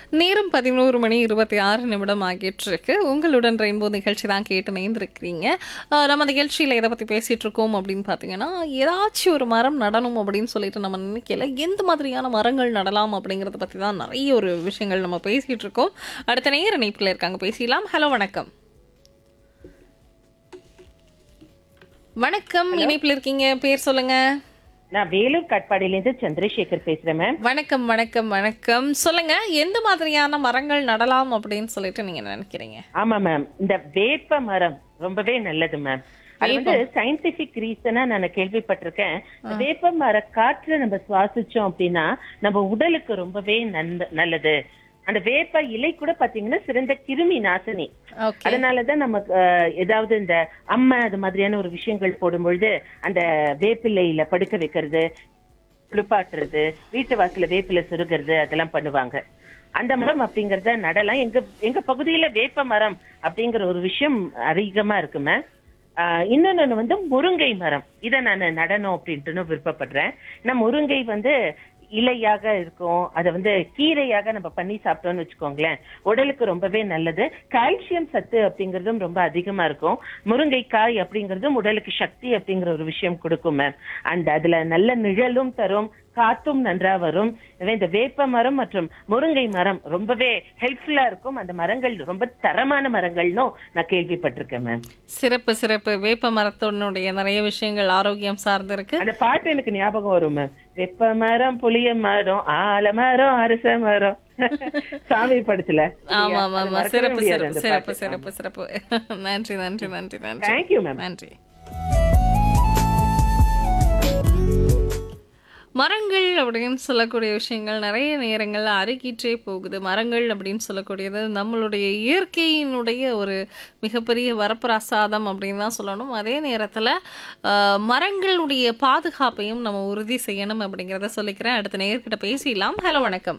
நேரம் பதினோரு மணி இருபத்தி ஆறு நிமிடம் ஆகிட்டு இருக்கு உங்களுடன் ரெயின்போ நிகழ்ச்சி தான் கேட்டு நேர்ந்திருக்கிறீங்க ஆஹ் நம்ம நிகழ்ச்சியில் எதை பற்றி பேசிட்டு இருக்கோம் அப்படின்னு பார்த்தீங்கன்னா ஏதாச்சும் ஒரு மரம் நடணும் அப்படின்னு சொல்லிட்டு நம்ம நினைக்கல எந்த மாதிரியான மரங்கள் நடலாம் அப்படிங்கிறத பற்றி தான் நிறைய ஒரு விஷயங்கள் நம்ம பேசிட்டு இருக்கோம் அடுத்த நேர இணைப்பில் இருக்காங்க பேசிடலாம் ஹலோ வணக்கம் வணக்கம் இணைப்பில் இருக்கீங்க பேர் சொல்லுங்க நான் வேலூர் காட்பாடியிலேருந்து சந்திரசேகர் பேசுறேன் மேம் வணக்கம் வணக்கம் வணக்கம் சொல்லுங்க எந்த மாதிரியான மரங்கள் நடலாம் அப்படின்னு சொல்லிட்டு நீங்க நினைக்கிறீங்க ஆமா மேம் இந்த வேப்ப மரம் ரொம்பவே நல்லது மேம் அது வந்து சயின்டிபிக் ரீசனா நான் கேள்விப்பட்டிருக்கேன் வேப்ப மர காற்று நம்ம சுவாசிச்சோம் அப்படின்னா நம்ம உடலுக்கு ரொம்பவே நன்ன- நல்லது அந்த வேப்ப இலை கூட பாத்தீங்கன்னா சிறந்த கிருமி நாசினி ஓகே அதனாலதான் நமக்கு அஹ், ஏதாவது இந்த அம்மை அது மாதிரியான ஒரு விஷயங்கள் போடும்பொழுது அந்த வேப்பிலையில படுக்க வைக்கிறது குளிப்பாட்டுறது வீட்டு வாசல்ல வேப்பிலை சுருகிறது அதெல்லாம் பண்ணுவாங்க அந்த மரம் அப்படிங்கறத நடலாம் எங்க எங்க பகுதியில வேப்ப மரம் அப்படிங்கிற ஒரு விஷயம் அதிகமா இருக்குமே ஆஹ் இன்னொன்னு வந்து முருங்கை மரம் இதை நான் நடணும் அப்படின்ட்டு விருப்பப்படுறேன் ஏன்னா முருங்கை வந்து இலையாக இருக்கும் அதை வந்து கீரையாக நம்ம பண்ணி சாப்பிட்டோம்னு வச்சுக்கோங்களேன் உடலுக்கு ரொம்பவே நல்லது கால்சியம் சத்து அப்படிங்கறதும் ரொம்ப அதிகமா இருக்கும் முருங்கைக்காய் அப்படிங்கறதும் உடலுக்கு சக்தி அப்படிங்கிற ஒரு விஷயம் கொடுக்கும் மேம் அந்த அதுல நல்ல நிழலும் தரும் காத்தும் நன்றா வரும் எனவே இந்த வேப்ப மரம் மற்றும் முருங்கை மரம் ரொம்பவே ஹெல்ப்ஃபுல்லா இருக்கும் அந்த மரங்கள் ரொம்ப தரமான மரங்கள்னும் நான் கேள்விப்பட்டிருக்கேன் மேம் சிறப்பு சிறப்பு வேப்ப மரத்தினுடைய நிறைய விஷயங்கள் ஆரோக்கியம் சார்ந்து இருக்கு அந்த பாட்டு எனக்கு ஞாபகம் வரும் மேம் வெப்ப மரம் புளிய மரம் ஆல மரம் அரச மரம் சாமி படத்துல ஆமா ஆமா ஆமா சிறப்பு சிறப்பு சிறப்பு சிறப்பு சிறப்பு நன்றி நன்றி நன்றி நன்றி தேங்க்யூ மேம் நன்றி மரங்கள் அப்படின்னு சொல்லக்கூடிய விஷயங்கள் நிறைய நேரங்கள்ல அருகிற்றே போகுது மரங்கள் அப்படின்னு சொல்லக்கூடியது நம்மளுடைய இயற்கையினுடைய ஒரு மிகப்பெரிய வரப்பிரசாதம் அப்படின்னு தான் சொல்லணும் அதே நேரத்தில் மரங்களுடைய பாதுகாப்பையும் நம்ம உறுதி செய்யணும் அப்படிங்கிறத சொல்லிக்கிறேன் அடுத்த நேர்கிட்ட பேசிடலாம் ஹலோ வணக்கம்